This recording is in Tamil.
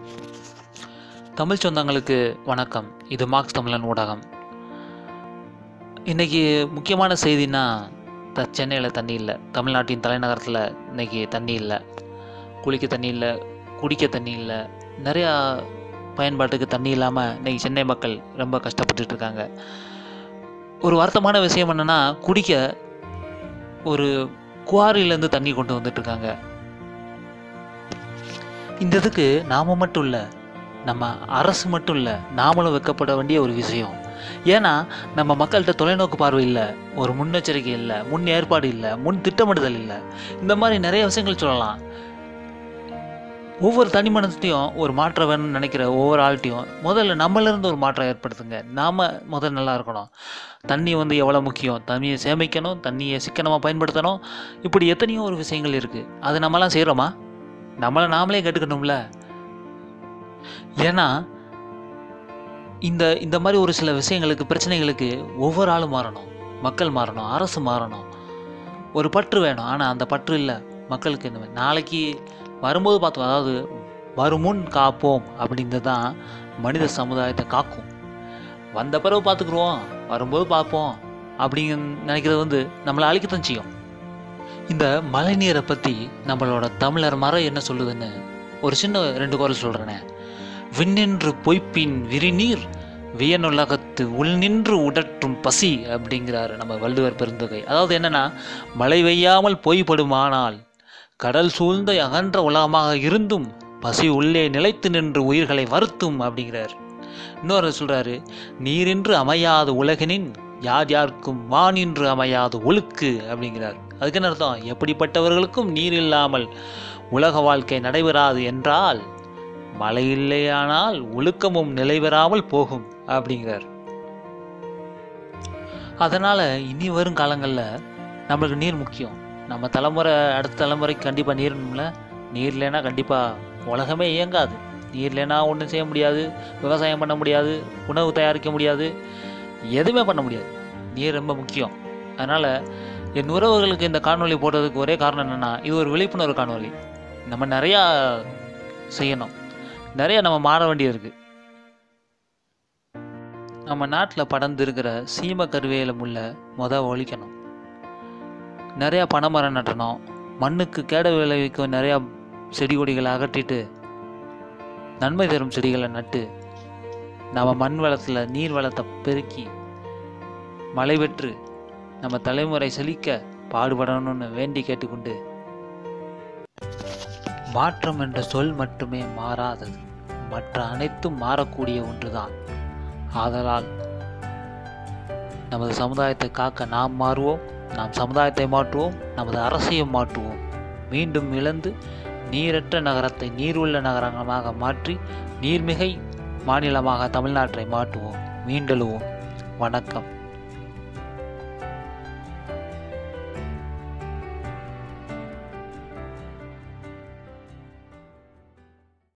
தமிழ் சொந்தங்களுக்கு வணக்கம் இது மார்க்ஸ் தமிழன் ஊடகம் இன்றைக்கி முக்கியமான செய்தின்னா த சென்னையில் தண்ணி இல்லை தமிழ்நாட்டின் தலைநகரத்தில் இன்றைக்கி தண்ணி இல்லை குளிக்க தண்ணி இல்லை குடிக்க தண்ணி இல்லை நிறையா பயன்பாட்டுக்கு தண்ணி இல்லாமல் இன்றைக்கி சென்னை மக்கள் ரொம்ப கஷ்டப்பட்டுட்டு இருக்காங்க ஒரு வருத்தமான விஷயம் என்னென்னா குடிக்க ஒரு குவாரியிலேருந்து தண்ணி கொண்டு வந்துட்டுருக்காங்க இந்த இதுக்கு நாம் மட்டும் இல்லை நம்ம அரசு மட்டும் இல்லை நாமளும் வைக்கப்பட வேண்டிய ஒரு விஷயம் ஏன்னா நம்ம மக்கள்கிட்ட தொலைநோக்கு பார்வை இல்லை ஒரு முன்னெச்சரிக்கை இல்லை முன் ஏற்பாடு இல்லை முன் திட்டமிடுதல் இல்லை இந்த மாதிரி நிறைய விஷயங்கள் சொல்லலாம் ஒவ்வொரு தனி மனத்தையும் ஒரு மாற்றம் வேணும்னு நினைக்கிற ஒவ்வொரு ஆள்கிட்டையும் முதல்ல நம்மளிருந்து ஒரு மாற்றம் ஏற்படுத்துங்க நாம் முதல்ல நல்லா இருக்கணும் தண்ணி வந்து எவ்வளோ முக்கியம் தண்ணியை சேமிக்கணும் தண்ணியை சிக்கனமாக பயன்படுத்தணும் இப்படி எத்தனையோ ஒரு விஷயங்கள் இருக்குது அது நம்மலாம் செய்கிறோமா நம்மளை நாமளே கேட்டுக்கணும்ல ஏன்னா இந்த இந்த மாதிரி ஒரு சில விஷயங்களுக்கு பிரச்சனைகளுக்கு ஒவ்வொரு ஆளும் மாறணும் மக்கள் மாறணும் அரசு மாறணும் ஒரு பற்று வேணும் ஆனால் அந்த பற்று இல்லை மக்களுக்கு இந்த மாதிரி நாளைக்கு வரும்போது பார்த்தோம் அதாவது வருமுன் காப்போம் அப்படிங்கிறது தான் மனித சமுதாயத்தை காக்கும் வந்த பிறகு பார்த்துக்குருவோம் வரும்போது பார்ப்போம் அப்படிங்க நினைக்கிறது வந்து நம்மளை அழிக்கத்தான் செய்யும் இந்த மழைநீரை பற்றி நம்மளோட தமிழர் மரம் என்ன சொல்லுதுன்னு ஒரு சின்ன ரெண்டு குரல் சொல்கிறேனே விண்ணின்று பொய்ப்பின் விரிநீர் வியனுலகத்து உள் நின்று உடற்றும் பசி அப்படிங்கிறாரு நம்ம வள்ளுவர் பெருந்தொகை அதாவது என்னன்னா மழை பெய்யாமல் பொய்படுமானால் கடல் சூழ்ந்த அகன்ற உலகமாக இருந்தும் பசி உள்ளே நிலைத்து நின்று உயிர்களை வருத்தும் அப்படிங்கிறார் இன்னொரு சொல்றாரு நீரின்று அமையாது உலகினின் யார் யாருக்கும் வானின்று அமையாது ஒழுக்கு அப்படிங்கிறார் அதுக்கு என்ன அர்த்தம் எப்படிப்பட்டவர்களுக்கும் நீர் இல்லாமல் உலக வாழ்க்கை நடைபெறாது என்றால் மழை இல்லையானால் ஒழுக்கமும் நிலைபெறாமல் போகும் அப்படிங்கிறார் அதனால் இனி வரும் காலங்களில் நம்மளுக்கு நீர் முக்கியம் நம்ம தலைமுறை அடுத்த தலைமுறைக்கு கண்டிப்பாக நீர்ல நீர் இல்லைன்னா கண்டிப்பாக உலகமே இயங்காது நீர் இல்லைன்னா ஒன்றும் செய்ய முடியாது விவசாயம் பண்ண முடியாது உணவு தயாரிக்க முடியாது எதுவுமே பண்ண முடியாது நீர் ரொம்ப முக்கியம் அதனால் என் உறவுகளுக்கு இந்த காணொளி போடுறதுக்கு ஒரே காரணம் என்னென்னா இது ஒரு விழிப்புணர்வு காணொளி நம்ம நிறையா செய்யணும் நிறைய நம்ம மாற வேண்டியது இருக்குது நம்ம நாட்டில் படர்ந்து இருக்கிற சீம கருவேல முல்லை முத ஒழிக்கணும் நிறையா பனைமரம் நடணும் மண்ணுக்கு கேட விளைவிக்கும் நிறையா செடி கொடிகளை அகற்றிட்டு நன்மை தரும் செடிகளை நட்டு நம்ம மண் வளத்தில் நீர் வளத்தை பெருக்கி மழை பெற்று நம்ம தலைமுறை செழிக்க பாடுபடணும்னு வேண்டி கேட்டுக்கொண்டு மாற்றம் என்ற சொல் மட்டுமே மாறாதது மற்ற அனைத்தும் மாறக்கூடிய ஒன்றுதான் ஆதலால் நமது சமுதாயத்தை காக்க நாம் மாறுவோம் நாம் சமுதாயத்தை மாற்றுவோம் நமது அரசையும் மாற்றுவோம் மீண்டும் இழந்து நீரற்ற நகரத்தை நீருள்ள நகரமாக மாற்றி நீர்மிகை மாநிலமாக தமிழ்நாட்டை மாற்றுவோம் மீண்டெழுவோம் வணக்கம்